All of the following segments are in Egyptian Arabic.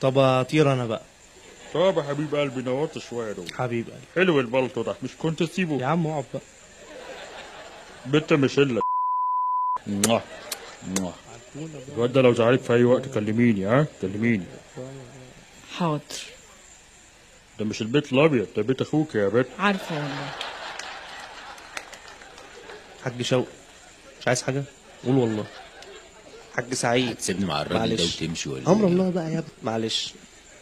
طب اطير انا بقى طب يا حبيب قلبي نورت شويه دول حبيب قلبي حلو البلطو ده مش كنت يا تسيبه عم اقعد بقى بنت مش الا موah. موah. الواد ده لو زعلك في اي وقت كلميني ها كلميني حاضر ده مش البيت الابيض ده بيت اخوك يا بت عارفة والله حاج شوقي مش عايز حاجه قول والله حاج سعيد تسيبني مع الراجل ده معلش. وتمشي ولا امر إيه؟ الله بقى يا ابني معلش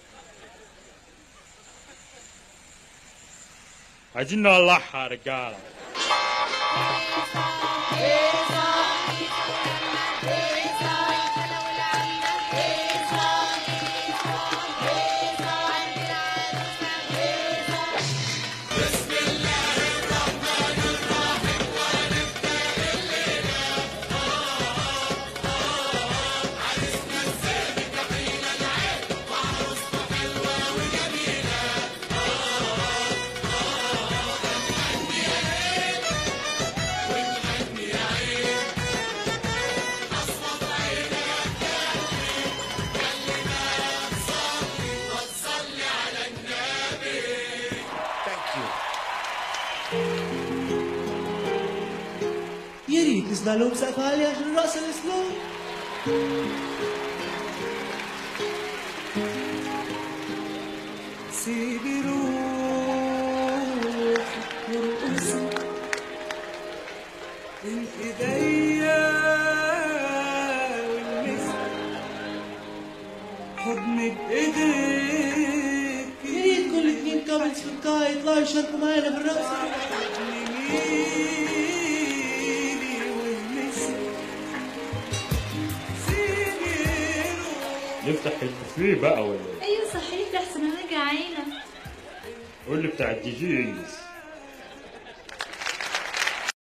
عايزين نولعها يا رجاله يا ريت نسمع لهم سقف عالي عشان الرقص الاسلام سيبي روح وارقصي من ايديا والمسك حضنك بايديك يا ريت كل اتنين كابلز في القاعة يطلعوا يشاركوا معانا في الرقص نميلي والمسك سيبي روح نفتح البوفيه بقى ولا ايه ايوه صحيح لحسن انا جعانه قول لي بتاع الدي جي انجز